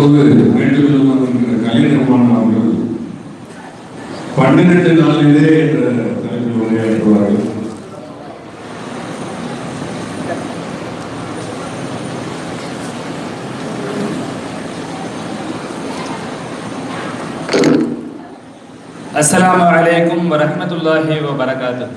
இப்போது வேண்டுதல் கலிநிர்மாணம் அவர்கள் பன்னிரண்டு நாளிலே என்ற தலைப்பில் உரையாற்றுவார்கள் السلام عليكم ورحمة الله وبركاته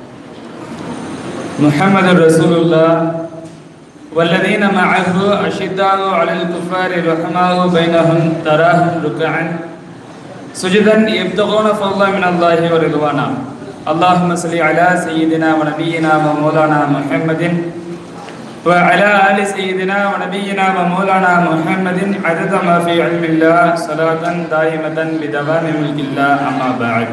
محمد رسول الله والذين معه أشداء على الكفار رحماء بينهم تراهم ركعا سجدا يبتغون فضلا من الله ورضوانا اللهم صل على سيدنا ونبينا ومولانا محمد وعلى آل سيدنا ونبينا ومولانا محمد عدد ما في علم الله صلاة دائمة بدوام ملك الله أما بعد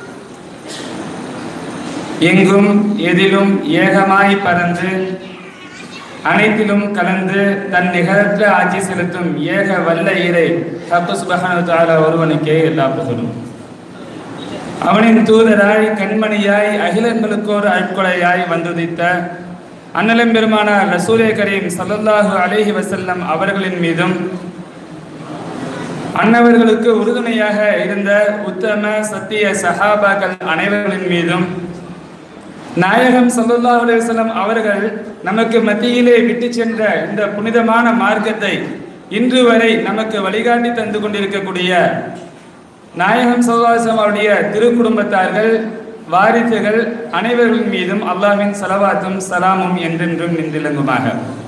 எங்கும் எதிலும் ஏகமாய் பறந்து அனைத்திலும் கலந்து தன் நிகரற்ற ஆட்சி செலுத்தும் ஏக வல்ல இறை ஹக்கு சுபஹானு தஆலா ஒருவனுக்கே எல்லா புகழும் அவனின் தூதராய் கண்மணியாய் அகிலங்களுக்கோர் அட்கொலையாய் வந்துதித்த அன்னலம் பெருமானார் ரசூலே கரீம் ஸல்லல்லாஹு அலைஹி வஸல்லம் அவர்களின் மீதும் அன்னவர்களுக்கு உறுதுணையாக இருந்த உத்தம சத்திய சஹாபாக்கள் அனைவர்களின் மீதும் நாயகம் ஸல்லல்லாஹு அலைஹி வஸல்லம் அவர்கள் நமக்கு மத்தியிலே விட்டு சென்ற இந்த புனிதமான மார்க்கத்தை இன்று வரை நமக்கு வழிகாட்டி தந்து கொண்டிருக்கக்கூடிய நாயகம் ஸல்லல்லாஹு அலைஹி வஸல்லம் அவருடைய திருக்குடும்பத்தார்கள் வாரிசுகள் அனைவர்களின் மீதும் அல்லாஹ்வின் சலவாத்தும் சலாமும் என்றென்றும் நின்றிலங்குமாக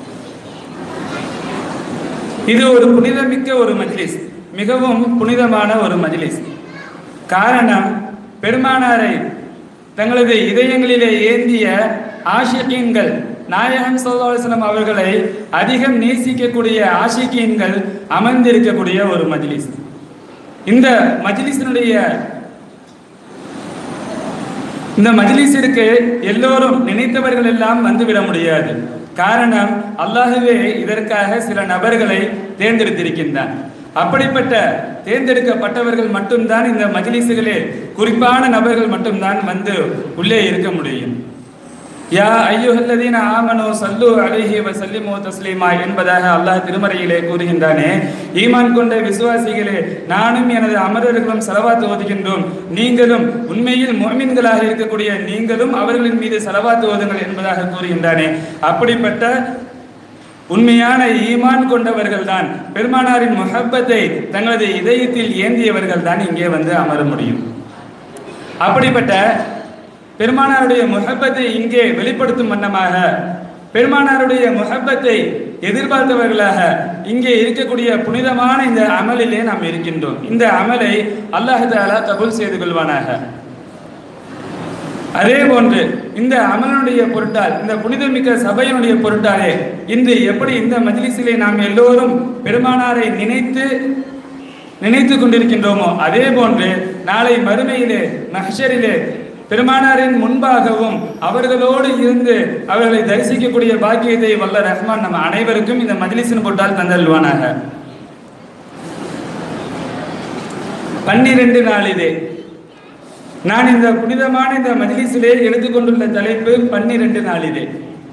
இது ஒரு புனிதமிக்க ஒரு மஜ்லிஸ் மிகவும் புனிதமான ஒரு மஜ்லிஸ் காரணம் பெருமானாரை தங்களது இதயங்களிலே ஏந்திய ஆஷிகீன்கள் நாயகம் சல்லாஹம் அவர்களை அதிகம் நேசிக்கக்கூடிய ஆஷிகீன்கள் அமர்ந்திருக்கக்கூடிய ஒரு மஜ்லிஸ் இந்த மஜ்லிஸினுடைய இந்த மஜ்லிஸிற்கு எல்லோரும் நினைத்தவர்கள் எல்லாம் வந்துவிட முடியாது காரணம் அல்லாஹுவே இதற்காக சில நபர்களை தேர்ந்தெடுத்திருக்கின்றான் அப்படிப்பட்ட தேர்ந்தெடுக்கப்பட்டவர்கள் மட்டும்தான் இந்த மஜ்லிஸுகளே குறிப்பான நபர்கள் மட்டும்தான் வந்து உள்ளே இருக்க முடியும் யா ஐயுஹல்லதீன ஆமனு சல்லு அலைஹி வசல்லிமு தஸ்லீமா என்பதாக அல்லாஹ் திருமறையிலே கூறுகின்றானே ஈமான் கொண்ட விசுவாசிகளே நானும் எனது அமரர்களும் செலவாத்து ஓதுகின்றோம் நீங்களும் உண்மையில் மோமின்களாக இருக்கக்கூடிய நீங்களும் அவர்களின் மீது செலவாத்து ஓதுங்கள் என்பதாக கூறுகின்றானே அப்படிப்பட்ட உண்மையான ஈமான் கொண்டவர்கள் தான் பெருமானாரின் முஹப்பத்தை தங்களது இதயத்தில் ஏந்தியவர்கள் தான் இங்கே வந்து அமர முடியும் அப்படிப்பட்ட பெருமானாருடைய முஹப்பத்தை இங்கே வெளிப்படுத்தும் வண்ணமாக பெருமானாருடைய முஹப்பத்தை எதிர்பார்த்தவர்களாக இங்கே இருக்கக்கூடிய புனிதமான இந்த அமலிலே நாம் இருக்கின்றோம் இந்த அமலை அல்லாஹ் தாலா கபூல் செய்து கொள்வானாக அதே போன்று இந்த அமலனுடைய பொருட்டால் இந்த புனிதமிக்க சபையினுடைய பொருட்டாலே இன்று எப்படி இந்த மஜ்லிஸிலே நாம் எல்லோரும் பெருமானாரை நினைத்து நினைத்து கொண்டிருக்கின்றோமோ அதே போன்று நாளை மறுமையிலே மஹ்ஷரிலே பெருமானாரின் முன்பாகவும் அவர்களோடு இருந்து அவர்களை தரிசிக்கக்கூடிய பாக்கியத்தை வல்ல ரஹ்மான் நம்ம அனைவருக்கும் இந்த மஜ்லிஸின் போட்டால் தந்தல்வானாக பன்னிரண்டு நாளிலே நான் இந்த புனிதமான இந்த மஜ்லிஸிலே எடுத்துக்கொண்டுள்ள தலைப்பு பன்னிரண்டு நாளிலே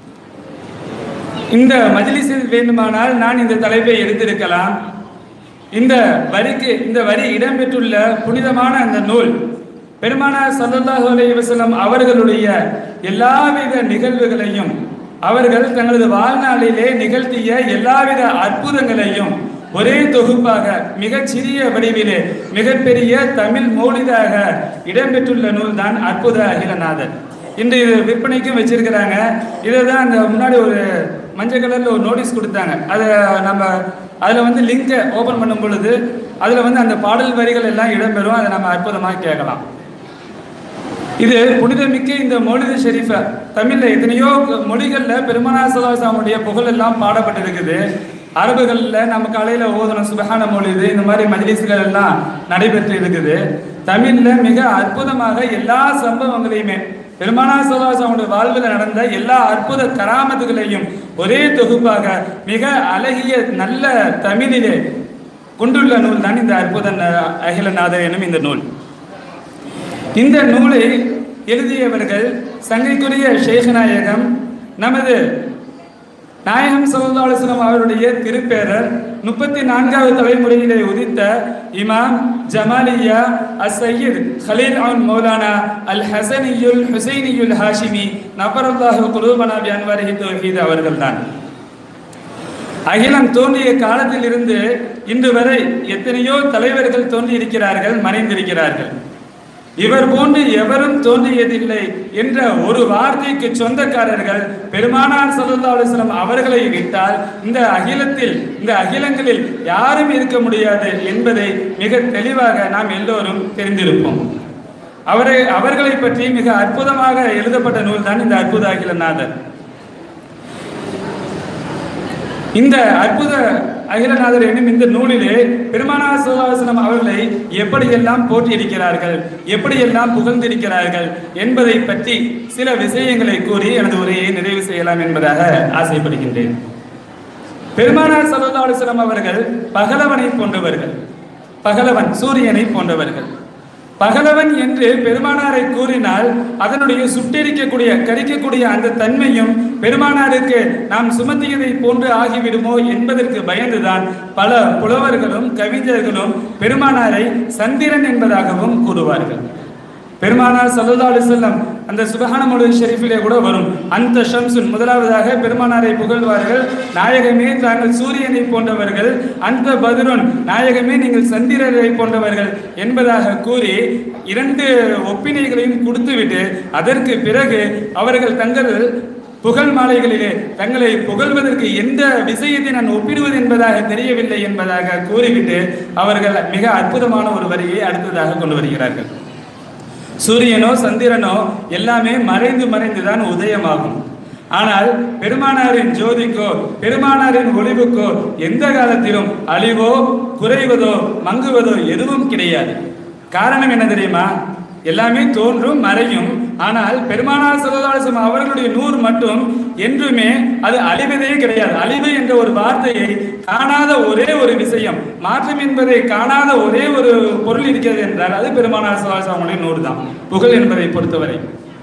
இந்த மஜ்லிஸில் வேண்டுமானால் நான் இந்த தலைப்பை எடுத்திருக்கலாம் இந்த வரிக்கு இந்த வரி இடம்பெற்றுள்ள புனிதமான அந்த நூல் பெருமானார் சல்லல்லாஹு அலைஹி வஸல்லம் அவர்களுடைய எல்லாவித நிகழ்வுகளையும் அவர்கள் தங்களது வாழ்நாளிலே நிகழ்த்திய எல்லாவித அற்புதங்களையும் ஒரே தொகுப்பாக மிகச் சிறிய வடிவிலே மிகப்பெரிய தமிழ் மௌலிதாக இடம்பெற்றுள்ள நூல் தான் அற்புத அகிலநாதர் இன்று இது விற்பனைக்கும் வச்சிருக்கிறாங்க இதை தான் அந்த முன்னாடி ஒரு மஞ்சள் கலரில் ஒரு நோட்டீஸ் கொடுத்தாங்க அதை நம்ம அதில் வந்து லிங்கை ஓப்பன் பண்ணும் பொழுது அதில் வந்து அந்த பாடல் வரிகள் எல்லாம் இடம்பெறும் அதை நம்ம அற்புதமாக கேட்கலாம் இது புனிதமிக்க இந்த மொழிது ஷெரீஃபை தமிழில் எத்தனையோ மொழிகளில் பெருமானா சலாசாமுடைய புகழ் எல்லாம் பாடப்பட்டிருக்குது அரபுகளில் நம்ம காலையில் ஓதணும் சுபஹான மொழிது இந்த மாதிரி மஜ்லிஸ்கள் எல்லாம் நடைபெற்று இருக்குது தமிழில் மிக அற்புதமாக எல்லா சம்பவங்களையுமே பெருமானா சலாசாமுடைய வாழ்வில் நடந்த எல்லா அற்புத கராமத்துகளையும் ஒரே தொகுப்பாக மிக அழகிய நல்ல தமிழிலே கொண்டுள்ள நூல் தான் இந்த அற்புத ந- அகிலநாதர் எனும் இந்த நூல் இந்த நூலை எழுதியவர்கள் சங்கைக்குரிய ஷேகநாயகம் நமது நாயகம் சல்லா அலுவலம் அவருடைய திருப்பேரர் முப்பத்தி நான்காவது தலைமுறையிலே உதித்த இமாம் ஜமாலியா அசையீத் ஹலீல் அவன் மௌலானா அல் ஹசனியுல் ஹுசைனியுல் ஹாஷிமி நபரல்லாஹு குலூபனா பி அன்வரிஹி தௌஹீத் அவர்கள்தான் அகிலம் தோன்றிய காலத்தில் இருந்து இன்று வரை எத்தனையோ தலைவர்கள் தோன்றி இருக்கிறார்கள் மறைந்திருக்கிறார்கள் இவர் போன்று எவரும் தோன்றியதில்லை என்ற ஒரு வார்த்தைக்கு சொந்தக்காரர்கள் பெருமானார் சல்லா அலுவலம் அவர்களை விட்டால் இந்த அகிலத்தில் இந்த அகிலங்களில் யாரும் இருக்க முடியாது என்பதை மிக தெளிவாக நாம் எல்லோரும் தெரிந்திருப்போம் அவரை அவர்களை பற்றி மிக அற்புதமாக எழுதப்பட்ட நூல் தான் இந்த அற்புத அகிலநாதர் இந்த அற்புத அகிலநாதர் என்னும் இந்த நூலிலே பெருமானார் சுல்லாசனம் அவர்களை எப்படியெல்லாம் போற்றியிருக்கிறார்கள் எப்படியெல்லாம் புகழ்ந்திருக்கிறார்கள் என்பதை பற்றி சில விஷயங்களை கூறி எனது உரையை நிறைவு செய்யலாம் என்பதாக ஆசைப்படுகின்றேன் பெருமானார் சல்லா அலுவலம் அவர்கள் பகலவனை போன்றவர்கள் பகலவன் சூரியனை போன்றவர்கள் பகலவன் என்று பெருமானாரை கூறினால் அதனுடைய சுட்டெரிக்கக்கூடிய கரிக்கக்கூடிய அந்த தன்மையும் பெருமானாருக்கு நாம் சுமத்தியதை போன்று ஆகிவிடுமோ என்பதற்கு பயந்துதான் பல புலவர்களும் கவிஞர்களும் பெருமானாரை சந்திரன் என்பதாகவும் கூறுவார்கள் பெருமானார் சல்லா அலிசல்லம் அந்த சுபஹானமுடு ஷெரீஃபிலே கூட வரும் அந்த ஷம்சுன் முதலாவதாக பெருமானாரை புகழ்வார்கள் நாயகமே தாங்கள் சூரியனை போன்றவர்கள் அந்த பதிலுன் நாயகமே நீங்கள் சந்திரரை போன்றவர்கள் என்பதாக கூறி இரண்டு ஒப்பினைகளையும் கொடுத்துவிட்டு அதற்கு பிறகு அவர்கள் தங்கள் புகழ் மாலைகளிலே தங்களை புகழ்வதற்கு எந்த விஷயத்தை நான் ஒப்பிடுவது என்பதாக தெரியவில்லை என்பதாக கூறிவிட்டு அவர்கள் மிக அற்புதமான ஒரு வரியை அடுத்ததாக கொண்டு வருகிறார்கள் சூரியனோ சந்திரனோ எல்லாமே மறைந்து மறைந்துதான் உதயமாகும் ஆனால் பெருமானாரின் ஜோதிக்கோ பெருமானாரின் ஒளிவுக்கோ எந்த காலத்திலும் அழிவோ குறைவதோ மங்குவதோ எதுவும் கிடையாது காரணம் என்ன தெரியுமா எல்லாமே தோன்றும் மறையும் ஆனால் பெருமானார் சல்லல்லாஹு அவர்களுடைய நூறு மட்டும் என்றுமே அது அழிவதே கிடையாது அழிவு என்ற ஒரு வார்த்தையை காணாத ஒரே ஒரு விஷயம் மாற்றம் என்பதை காணாத ஒரே ஒரு பொருள் இருக்கிறது என்றால் அது பெருமானார் சல்லல்லாஹு அவங்களுடைய நூறு தான் புகழ் என்பதை பொறுத்தவரை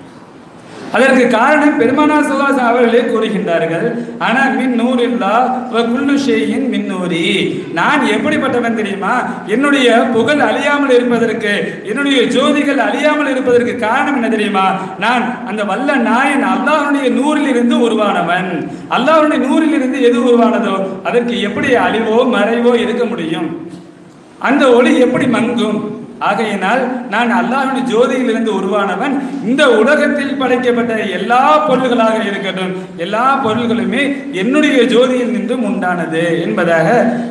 அதற்கு காரணம் பெருமானார் சுல்லாஸ் அவர்களே கூறுகின்றார்கள் ஆனா மின் நூறில்லா குல்லு ஷேயின் மின் நூரி நான் எப்படிப்பட்டவன் தெரியுமா என்னுடைய புகழ் அழியாமல் இருப்பதற்கு என்னுடைய ஜோதிகள் அழியாமல் இருப்பதற்கு காரணம் என்ன தெரியுமா நான் அந்த வல்ல நாயன் அல்லாஹ்வுடைய நூறில் இருந்து உருவானவன் அல்லாஹ்வுடைய நூறில் இருந்து எது உருவானதோ அதற்கு எப்படி அழிவோ மறைவோ இருக்க முடியும் அந்த ஒளி எப்படி மங்கும் ஆகையினால் நான் அல்லாஹ்வின் ஜோதியிலிருந்து உருவானவன் இந்த உலகத்தில் படைக்கப்பட்ட எல்லா பொருள்களாக இருக்கட்டும் எல்லா பொருள்களுமே என்னுடைய ஜோதியில் நின்றும் உண்டானது என்பதாக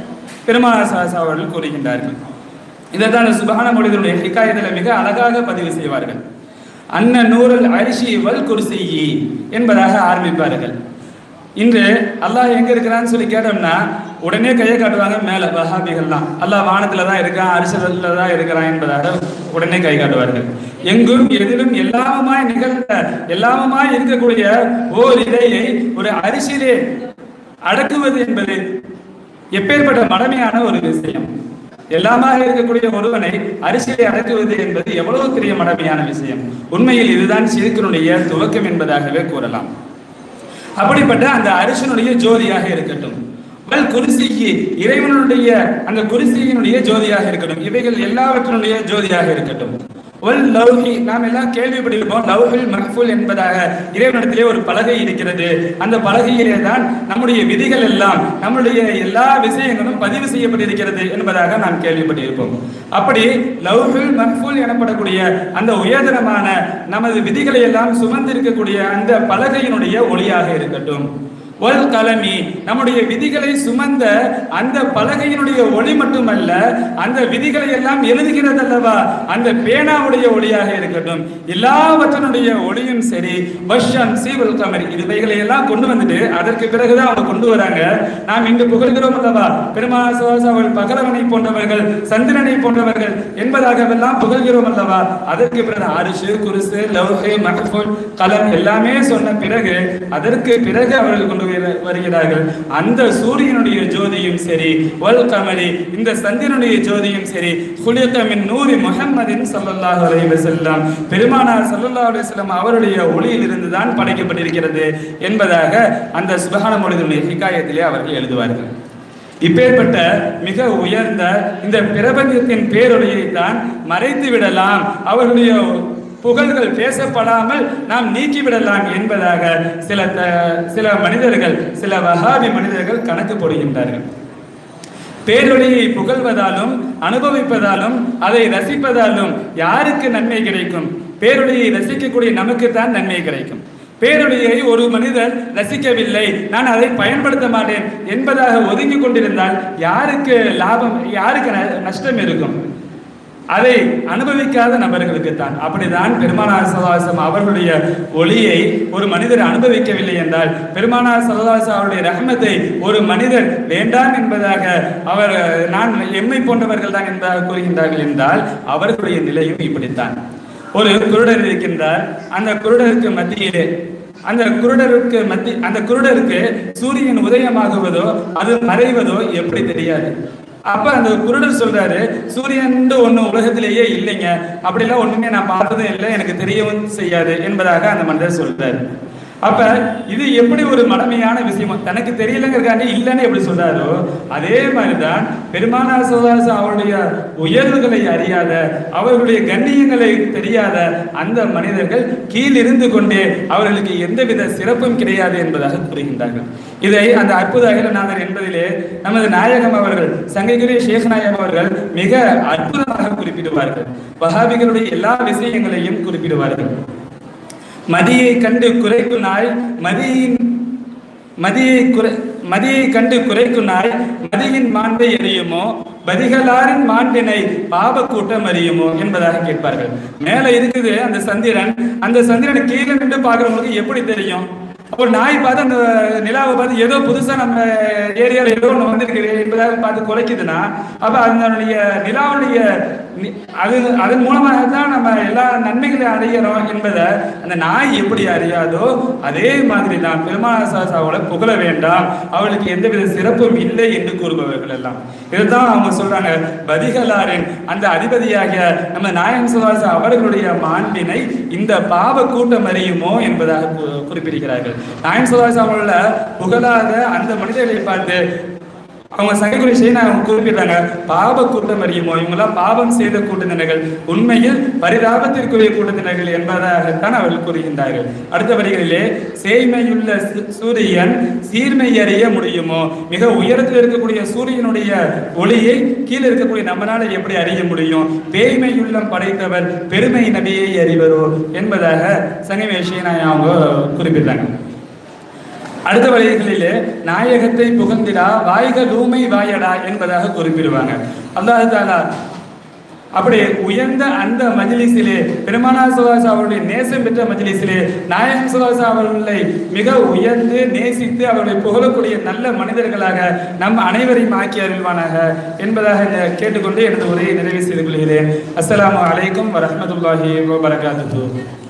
பெருமாசாசா அவர்கள் கூறுகின்றார்கள் இதைத்தான் சுபான மொழிகளுடைய ஹிகாயத்தில் மிக அழகாக பதிவு செய்வார்கள் அன்ன நூறல் அரிசி வல் குர்சியி என்பதாக ஆரம்பிப்பார்கள் இன்று அல்லாஹ் எங்க இருக்கிறான்னு சொல்லி கேட்டோம்னா உடனே கையை காட்டுவாங்க மேல வஹாபிகள்லாம் அல்லாஹ் வானத்துல தான் இருக்கான் அரிசலத்துல தான் இருக்கிறான் என்பதாக உடனே கை காட்டுவார்கள் எங்கும் எதிலும் எல்லாமுமாய் நிகழ்ந்த எல்லாமுமாய் இருக்கக்கூடிய ஓர் இடையை ஒரு அரிசியிலே அடக்குவது என்பது எப்பேற்பட்ட மடமையான ஒரு விஷயம் எல்லாமாக இருக்கக்கூடிய ஒருவனை அரிசியை அடக்குவது என்பது எவ்வளவு பெரிய மடமையான விஷயம் உண்மையில் இதுதான் சிறுக்கினுடைய துவக்கம் என்பதாகவே கூறலாம் அப்படிப்பட்ட அந்த அரிசனுடைய ஜோதியாக இருக்கட்டும் வல் குருசிக்கு இறைவனுடைய அந்த குருசியினுடைய ஜோதியாக இருக்கட்டும் இவைகள் எல்லாவற்றினுடைய ஜோதியாக இருக்கட்டும் ஒல் லவ்ஹி நாம் எல்லாம் கேள்விப்பட்டிருப்போம் லவ்ஹுல் மஹ்ஃபுல் என்பதாக இறைவனிடத்திலே ஒரு பலகை இருக்கிறது அந்த பலகையிலே தான் நம்முடைய விதிகள் எல்லாம் நம்முடைய எல்லா விஷயங்களும் பதிவு செய்யப்பட்டிருக்கிறது என்பதாக நாம் கேள்விப்பட்டிருப்போம் அப்படி லவ்ஹுல் மஹ்ஃபுல் எனப்படக்கூடிய அந்த உயர்தரமான நமது விதிகளை எல்லாம் சுமந்திருக்கக்கூடிய அந்த பலகையினுடைய ஒளியாக இருக்கட்டும் ஒல் கலமி நம்முடைய விதிகளை சுமந்த அந்த பலகையினுடைய ஒளி மட்டுமல்ல அந்த விதிகளை எல்லாம் எழுதுகிறது அல்லவா அந்த பேனாவுடைய ஒளியாக இருக்கட்டும் எல்லாவற்றினுடைய ஒளியும் சரி பஷம் சீவல் கமரி இதுவைகளை எல்லாம் கொண்டு வந்துட்டு அதற்கு பிறகுதான் அவங்க கொண்டு வராங்க நாம் இங்கு புகழ்கிறோம் அல்லவா பெருமாள் அவர்கள் பகலவனை போன்றவர்கள் சந்திரனை போன்றவர்கள் என்பதாகவெல்லாம் புகழ்கிறோம் அல்லவா அதற்கு பிறகு அரிசு குருசு லவ்ஹே மகஃபுல் கலம் எல்லாமே சொன்ன பிறகு அதற்கு பிறகு அவர்கள் கொண்டு வருகிற- வருகிறார்கள் அந்த சூரியனுடைய ஜோதியும் சரி வல் கமரி இந்த சந்திரனுடைய ஜோதியும் சரி குலியத்த மின் நூரி முஹம்மதின் ஸல்லல்லாஹு அலைஹி வஸல்லம் பெருமானார் ஸல்லல்லாஹு அலைஹி வஸல்லம் அவருடைய ஒளியிலிருந்து தான் படைக்கப்பட்டிருக்கிறது என்பதாக அந்த சுபஹான மொழிதனுடைய ஹிகாயத்திலே அவர்கள் எழுதுவார்கள் இப்பேற்பட்ட மிக உயர்ந்த இந்த பிரபஞ்சத்தின் பேரொழியை தான் மறைத்து விடலாம் அவர்களுடைய புகழ்கள் பேசப்படாமல் நாம் நீக்கிவிடலாம் என்பதாக சில த- சில மனிதர்கள் சில வஹாபி மனிதர்கள் கணக்கு போடுகின்றார்கள் பேரொழியை புகழ்வதாலும் அனுபவிப்பதாலும் அதை ரசிப்பதாலும் யாருக்கு நன்மை கிடைக்கும் பேரொழியை ரசிக்கக்கூடிய நமக்கு தான் நன்மை கிடைக்கும் பேரொழியை ஒரு மனிதர் ரசிக்கவில்லை நான் அதை பயன்படுத்த மாட்டேன் என்பதாக ஒதுங்கி கொண்டிருந்தால் யாருக்கு லாபம் யாருக்கு ந- நஷ்டம் இருக்கும் அதை அனுபவிக்காத நபர்களுக்கு தான் அப்படிதான் பெருமானார் சல்லாசம் அவர்களுடைய ஒளியை ஒரு மனிதர் அனுபவிக்கவில்லை என்றால் பெருமானார் சல்லாசம் அவருடைய ரஹமத்தை ஒரு மனிதர் வேண்டாம் என்பதாக அவர் நான் எம்மை போன்றவர்கள் தான் என்பதாக கூறுகின்றார்கள் என்றால் அவர்களுடைய நிலையும் இப்படித்தான் ஒரு குருடர் இருக்கின்றார் அந்த குருடருக்கு மத்தியிலே அந்த குருடருக்கு மத்தி அந்த குருடருக்கு சூரியன் உதயமாகுவதோ அது மறைவதோ எப்படி தெரியாது அப்ப அந்த குருடர் சொல்றாரு சூரியன் ஒண்ணு உலகத்திலேயே இல்லைங்க அப்படிலாம் ஒண்ணுமே நான் பார்த்ததும் இல்லை எனக்கு தெரியவும் செய்யாது என்பதாக அந்த மனிதர் சொல்றாரு அப்ப இது எப்படி ஒரு மடமையான விஷயம் தனக்கு தெரியலங்கிறக்காண்டி இல்லைன்னு எப்படி சொல்றாரோ அதே மாதிரிதான் பெருமானார் சோதாச அவருடைய உயர்வுகளை அறியாத அவர்களுடைய கண்ணியங்களை தெரியாத அந்த மனிதர்கள் கீழ் இருந்து கொண்டே அவர்களுக்கு எந்தவித சிறப்பும் கிடையாது என்பதாக கூறுகின்றார்கள் இதை அந்த அற்புத அகிலநாதர் என்பதிலே நமது நாயகம் அவர்கள் சங்கைக்குரிய ஷேக் நாயகம் அவர்கள் மிக அற்புதமாக குறிப்பிடுவார்கள் வஹாபிகளுடைய எல்லா விஷயங்களையும் குறிப்பிடுவார்கள் மதியை கண்டு குறைக்கும் நாய் மதியின் மதியை குறை மதியை கண்டு குறைக்கும் நாய் மதியின் மாண்பை அறியுமோ பதிகளாரின் மாண்பினை பாப கூட்டம் அறியுமோ என்பதாக கேட்பார்கள் மேல இருக்குது அந்த சந்திரன் அந்த சந்திரன் கீழே நின்று பார்க்கறவங்களுக்கு எப்படி தெரியும் அப்போ நாய் பார்த்து அந்த நிலாவை பார்த்து ஏதோ புதுசா நம்ம ஏரியால ஏதோ ஒன்று வந்திருக்கு என்பதாக பார்த்து குறைக்குதுன்னா அப்ப அதனுடைய நிலாவுடைய நி- அது அதன் மூலமாக தான் நம்ம எல்லா நன்மைகளை அடைகிறோம் என்பதை அந்த நாய் எப்படி அறியாதோ அதே மாதிரி தான் பெருமாசாசாவோட புகழ வேண்டாம் அவளுக்கு எந்தவித சிறப்பும் இல்லை என்று கூறுபவர்கள் எல்லாம் இதுதான் அவங்க சொல்றாங்க பதிகளாரின் அந்த அதிபதியாகிய நம்ம நாயன் சுவாச அவர்களுடைய மாண்பினை இந்த பாவ கூட்டம் அறியுமோ என்பதாக கு- குறிப்பிடுகிறார்கள் நாயன் சுவாச அவங்கள புகழாத அந்த மனிதர்களை பார்த்து அவங்க சகைக்குறி செய்ய அவங்க குறிப்பிடுறாங்க பாவ கூட்டம் அறியுமோ இவங்கெல்லாம் பாவம் செய்த கூட்டத்தினர்கள் உண்மையில் பரிதாபத்திற்குரிய கூட்டத்தினர்கள் என்பதாகத்தான் அவர்கள் கூறுகின்றார்கள் அடுத்த வரிகளிலே சேய்மையுள்ள சு- சூரியன் சீர்மை அறிய முடியுமோ மிக உயரத்தில் இருக்கக்கூடிய சூரியனுடைய ஒளியை கீழே இருக்கக்கூடிய நம்மளால எப்படி அறிய முடியும் பேய்மையுள்ளம் படைத்தவர் பெருமை நபியை அறிவரோ என்பதாக சங்கமே ஷீனாய் அவங்க குறிப்பிடுறாங்க அடுத்த வழிகளிலே நாயகத்தை புகழ்ந்திடா வாய்க லூமை வாயடா என்பதாக குறிப்பிடுவாங்க அல்லாஹ் தாலா அப்படி உயர்ந்த அந்த மஜ்லிஸிலே பெருமானா சுவாசா அவருடைய நேசம் பெற்ற மஜ்லிஸிலே நாயகம் சுவாசா அவர்களை மிக உயர்ந்து நேசித்து அவர்களை புகழக்கூடிய நல்ல மனிதர்களாக நம் அனைவரையும் ஆக்கி அருள்வானாக என்பதாக இந்த கேட்டுக்கொண்டு எனது உரையை நிறைவு செய்து கொள்கிறேன் அஸ்ஸலாமு அலைக்கும் வரஹ்மத்துல்லாஹி வபரகாத்துஹு